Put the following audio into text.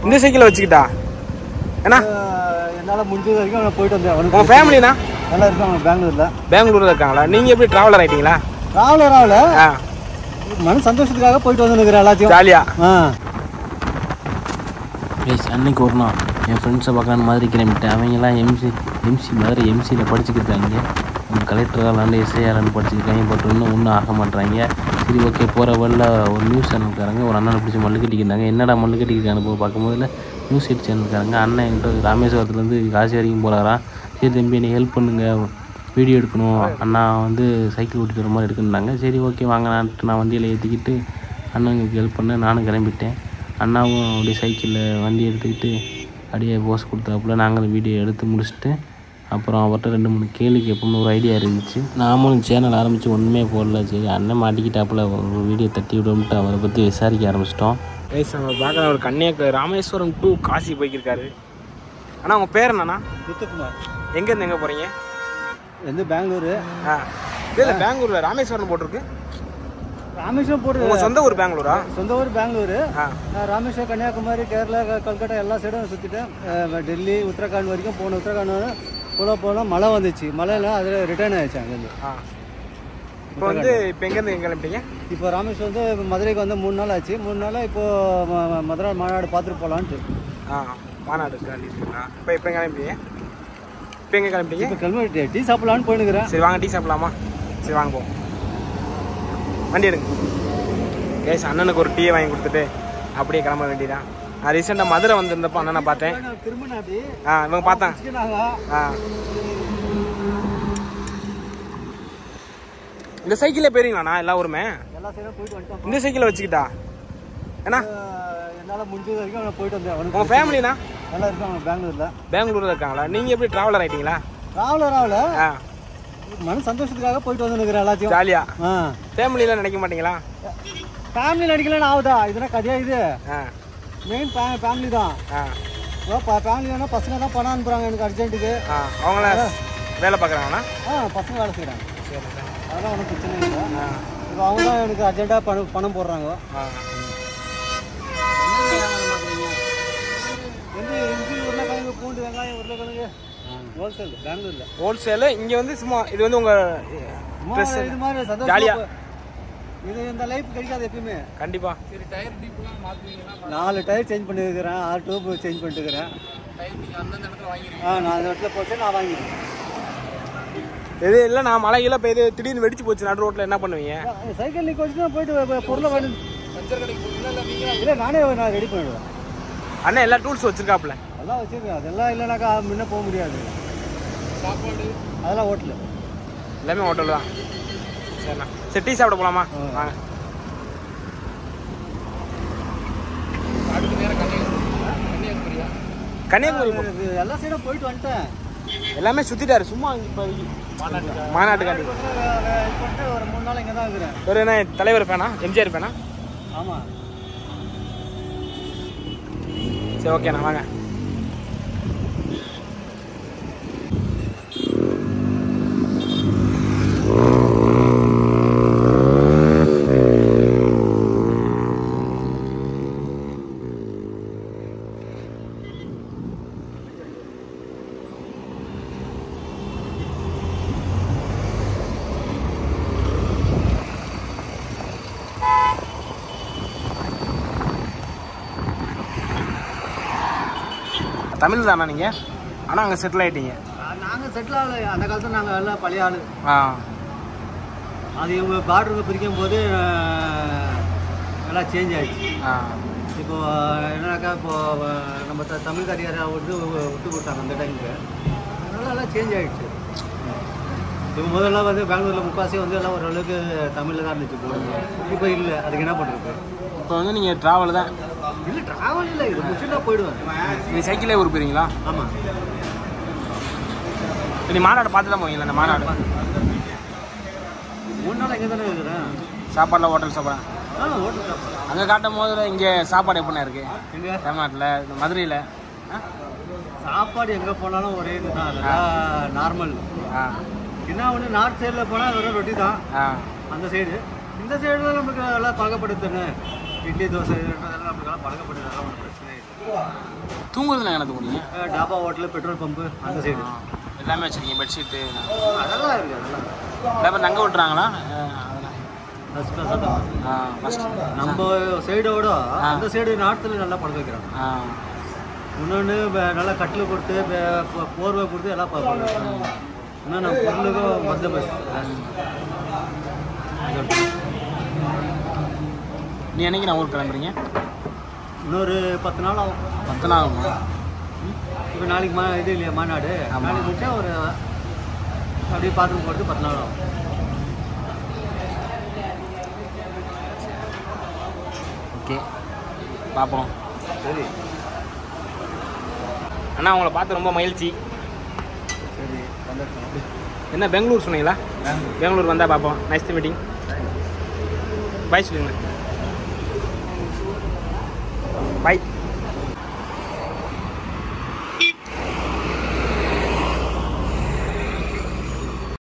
இந்த சைக்கிளை வச்சுக்கிட்டா ஏன்னா என்னால் முடிஞ்சது வரைக்கும் நான் போயிட்டு வந்தேன் உங்க அவனுக்கு ஃபேமிலினா நல்லா இருக்காங்க பெங்களூரில் பெங்களூர்ல இருக்காங்களா நீங்க எப்படி டிராவலர் ஆயிட்டீங்களா ராவில் ராவில் ஆ மன சந்தோஷத்துக்காக போயிட்டு வந்துருக்கிறேன் எல்லாத்தையும் ஜாலியா ஆ ப்ளீஸ் அன்னைக்கு ஒரு நாள் என் ஃப்ரெண்ட்ஸை பார்க்கலான்னு மாதிரி கிளம்பிட்டேன் அவங்கெல்லாம் எம்சி எம்சி மதுரை எம்சியில் படிச்சுக்கிட்டாங்க கலெக்டராக லாண்டு எஸ்ஐஆர்னு படிச்சுருக்காங்க பட் இன்னும் ஒன்றும் ஆக மாட்றாங்க சரி ஓகே போகிற வழியில் ஒரு நியூஸ் சேனல்காரங்க ஒரு அண்ணனை பிடிச்சி மல்லு கட்டிக்கிறாங்க என்னடா மல்லு கட்டிக்கிறாங்க போய் பார்க்கும்போதுல நியூஸ் எயிட் சேனல்காரங்க அண்ணன் என்கிட்ட ராமேஸ்வரத்துலேருந்து காசி வரைக்கும் போகிறாராம் சரி தம்பி என்னை ஹெல்ப் பண்ணுங்கள் வீடியோ எடுக்கணும் அண்ணா வந்து சைக்கிள் ஓட்டிட்டு வர மாதிரி எடுக்கணுன்னாங்க சரி ஓகே வாங்கலான்ட்டு நான் வண்டியில் ஏற்றிக்கிட்டு அண்ணனுக்கு ஹெல்ப் பண்ணேன் நானும் கிளம்பிட்டேன் அண்ணாவும் அப்படியே சைக்கிளில் வண்டி எடுத்துக்கிட்டு அப்படியே போஸ் கொடுத்தாப்புல நாங்களும் வீடியோ எடுத்து முடிச்சுட்டு அப்புறம் அவர்கிட்ட ரெண்டு மூணு கேள்வி கேட்போம்னு ஒரு ஐடியா இருந்துச்சு நாமளும் சேனல் ஆரம்பித்து ஒன்றுமே போடல சரி அண்ணன் மாட்டிக்கிட்டாப்புல ஒரு வீடியோ தட்டி விடும்ட்டு அவரை பற்றி விசாரிக்க ஆரம்பிச்சிட்டோம் கைஸ் நம்ம பார்க்குற ஒரு கன்னியாகுமரி ராமேஸ்வரம் டு காசி போய்க்கிருக்காரு அண்ணா உங்க பேர் என்னண்ணா முத்துக்குமார் எங்க இருந்து எங்க போறீங்க வந்து பெங்களூரு ஆ இல்ல பெங்களூர்ல ராமேஸ்வரம் போட்டிருக்கு ராமேஸ்வரம் உங்க போட்டு சொந்த ஊர் பெங்களூரா சொந்த ஊர் பெங்களூரு ஆ நான் ராமேஸ்வரம் கன்னியாகுமரி கேரளா க- கல்கட்டா எல்லா சைடும் சுற்றிட்டேன் அஹ் டெல்லி உத்தரகாண்ட் வரைக்கும் போனேன் உத்தரகாண்ட் போல போனால் மழை வந்துச்சு மழையில் அதில் ரிட்டர்ன் ஆயிடுச்சு அங்கேருந்து ஆ இப்போ வந்து இப்போ எங்கேருந்து எங்க கிளம்பிட்டீங்க இப்போ ராமேஸ்வரம் வந்து இப்ப மதுரைக்கு வந்து மூணு நாள் ஆச்சு மூணு நாளாக இப்போ ம- ம- மதுரை மாநாடு பார்த்துட்டு போகலான்ட்டு ஆ மாநாடு கிளம்பிட்டீங்களா இப்போ இப்போ எங்க கிளம்பிட்டீங்க இப்போ எங்க கிளம்பிட்டீங்க இப்போ கிளம்பி டீ சாப்பிடலான்னு போயினுக்கிறேன் சரி வாங்க டீ சாப்பிடலாமா சரி வாங்க போவோம் வண்டி எடுங்க கேஸ் அண்ணனுக்கு ஒரு டீயை வாங்கி கொடுத்துட்டு அப்படியே கிளம்ப வேண்டியதான் நான் ரீசெண்டாக மதுரை வந்திருந்தப்போ அண்ணனை பார்த்தேன் திரும்ப அப்படி ஆ இவங்க பார்த்தேன் ஆ இந்த சைக்கிளே போயிருங்களாண்ணா எல்லா ஊருமே எல்லா சைடும் போயிட்டு வந்துட்டோம் இந்த சைக்கிளை வச்சுக்கிட்டா ஏன்னா என்னால் முடிஞ்சது வரைக்கும் நான் போயிட்டு வந்தேன் அவனுக்கு உங்கள் ஃபேமிலினா நல்லா இருக்காங்க பெங்களூரில் பெங்களூரில் இருக்காங்களா நீங்கள் எப்படி ட்ராவலர் ஆயிட்டீங்களா ராவில் ராவில் ஆ மன சந்தோஷத்துக்காக போயிட்டு வந்துருக்கிறேன் எல்லாத்தையும் ஜாலியா ஆ ஃபேமிலியில் நினைக்க மாட்டீங்களா ஃபேமிலி நடிக்கலன்னு ஆகுதா இதெல்லாம் கதையா இது ஆ மெயின் ஃபேமிலி தான் ஆ ஃபேமிலி வேணா பசங்க தான் பணம் அனுப்புகிறாங்க எனக்கு அர்ஜென்ட்டுக்கு ஆ அவங்கள வேலை பார்க்குறாங்களா ஆ பசங்க வேலை செய்கிறாங்க சரி சரி அதெல்லாம் ஒன்றும் பிரச்சனை இல்லை ஆ இப்போ அவங்க தான் எனக்கு அர்ஜென்ட்டாக பணம் பணம் போடுறாங்க ஆ எந்த இஞ்சி உருளைக்கிழங்கு பூண்டு வெங்காயம் உருளைக்கிழங்கு ஹோல்சேல் பெங்களூரில் ஹோல்சேலு இங்கே வந்து சும்மா இது வந்து உங்கள் ட்ரெஸ் இது மாதிரி சந்தோஷமா ஜாலியா. போ- இது இந்த லைஃப் கிடைக்காது எப்பயுமே கண்டிப்பாக நாலு டயர் சேஞ்ச் பண்ணியிருக்கிறேன் ஆறு டியூப் சேஞ்ச் பண்ணிட்டுக்கிறேன் ஆ நான் அந்த இடத்துல போட்டு நான் வாங்கிடுவேன் இது இல்லை நான் மழை கீழே பெய்து திடீர்னு வெடிச்சு போச்சு நடு ரோட்டில் என்ன பண்ணுவீங்க சைக்கிள் நிற்க வச்சு தான் போயிட்டு வ- பொருளை வாங்கி இல்லை நானே நான் ரெடி பண்ணிடுவேன் அண்ணன் எல்லா டூல்ஸ் வச்சிருக்காப்புல அதெல்லாம் வச்சிருக்கேன் அதெல்லாம் இல்லைனாக்கா முன்ன போக முடியாது அதெல்லாம் ஓட்டல எல்லாமே ஹோட்டல் தான் சரிண்ணா சரி டீ சாப்பிட போகலாமா வாங்க கன்னியாகுமரி போ- இது எல்லா சைடும் போயிட்டு வந்துட்டேன் எல்லாமே சுத்திட்டாரு சும்மா இப்போ மாநாட்டுக்காண்டி இது பண்ணிட்டு ஒரு மூணு நாள் இங்கே தான் இருக்கிறேன் ஒரு என்ன தலைவர் பேனா எம்ஜிஆர் பேனா ஆமாம் சரி ஓகேண்ணா வாங்க தமிழ் தானா நீங்கள் ஆனால் அங்கே செட்டில் ஆயிட்டீங்க நாங்கள் செட்டில் ஆகல அந்த காலத்தில் நாங்கள் எல்லாம் பழைய ஆள் ஆ அது இவங்க பார்டருக்கு பிரிக்கும் போது அஹ், எல்லாம் சேஞ்ச் ஆயிடுச்சு ஆ இப்போ என்னன்னாக்கா இப்போ அஹ், நம்ம த தமிழ் கரியாரை விட்டு விட்டு கொடுத்தாங்க அந்த டைமுக்கு அதனால எல்லாம் சேஞ்ச் ஆயிடுச்சு இப்போ முதல்ல வந்து பெங்களூரில் முக்காசி வந்து எல்லாம் ஓரளவுக்கு தமிழில் தான் இருந்துச்சு போடுங்க இப்போ இல்லை அதுக்கு என்ன பண்ணுறது இப்போ வந்து நீங்கள் ட்ராவல் தான் இல்லை ட்ராவல் இல்லை இது முடிச்சுட்டா போயிடுவேன் நீ சைக்கிளே ஊர் போயிருங்களா ஆமாம் நீ மாநாடு பார்த்து தான் போவீங்களா அந்த மாநாடு மூணு நாள் எங்கே தானே இருக்கிறேன் சாப்பாடில் ஹோட்டல் சாப்பிட்றேன் ஆ ஹோட்டல் சாப்பிட்றேன் அங்கே காட்டும் போது இங்கே சாப்பாடு எப்படிண்ணா இருக்குது எங்கே தமிழ்நாட்டில் இந்த மதுரையில் ஆ சாப்பாடு எங்கே போனாலும் ஒரே இதுதான் அதெல்லாம் நார்மல் ஆ என்ன ஒன்று நார்த் சைடில் போனால் வெறும் ரொட்டி தான் ஆ அந்த சைடு இந்த சைடில் நமக்கு எல்லாம் பழக்கப்படுத்துன்னு இட்லி தோசை இதெல்லாம் நமக்கு எல்லாம் பழக்கப்படுது அதெல்லாம் ஒன்றும் பிரச்சனை இல்லை தூங்குறதுல என்ன தூங்குறீங்க அஹ் டாபா ஹோட்டலு பெட்ரோல் பம்பு அந்த சைடு எல்லாமே வச்சுருக்கீங்க பெட்ஷீட்டு அதெல்லாம் இருக்கு அதெல்லாம் எல்லாமே தங்க விட்டுறாங்களா அதெல்லாம் ஃபஸ்ட் கிளாஸாக தான் ஆ ஃபஸ்ட்டு நம்ம சைடோட அந்த சைடு நார்த்தில் நல்லா பழக்க வைக்கிறாங்க ஆ இன்னொன்று நல்லா கட்டில் கொடுத்து பே- போ- போர்வை கொடுத்து எல்லாம் பார்ப்பாங்க இன்னும் நம்ம பொருளுக்கும் மந்த பஸ் நீ என்னைக்கு நான் ஊருக்கு கிளம்புறீங்க இன்னொரு பத்து நாள் ஆகும் பத்து நாள் ஆகுமா இப்போ நாளைக்கு மா இது இல்லையா மாநாடு நாளைக்கு முடிச்சா ஒரு அப்படியே பார்த்து போகிறது பத்து நாள் ஆகும் ஓகே பார்ப்போம் சரி அண்ணா உங்களை பார்த்து ரொம்ப மகிழ்ச்சி சரி சந்தோஷம் என்ன பெங்களூர் சொன்னீங்களா பெங்களூர் வந்தால் பார்ப்போம் நைஸ் மீட்டிங் பாய் சொல்லுங்க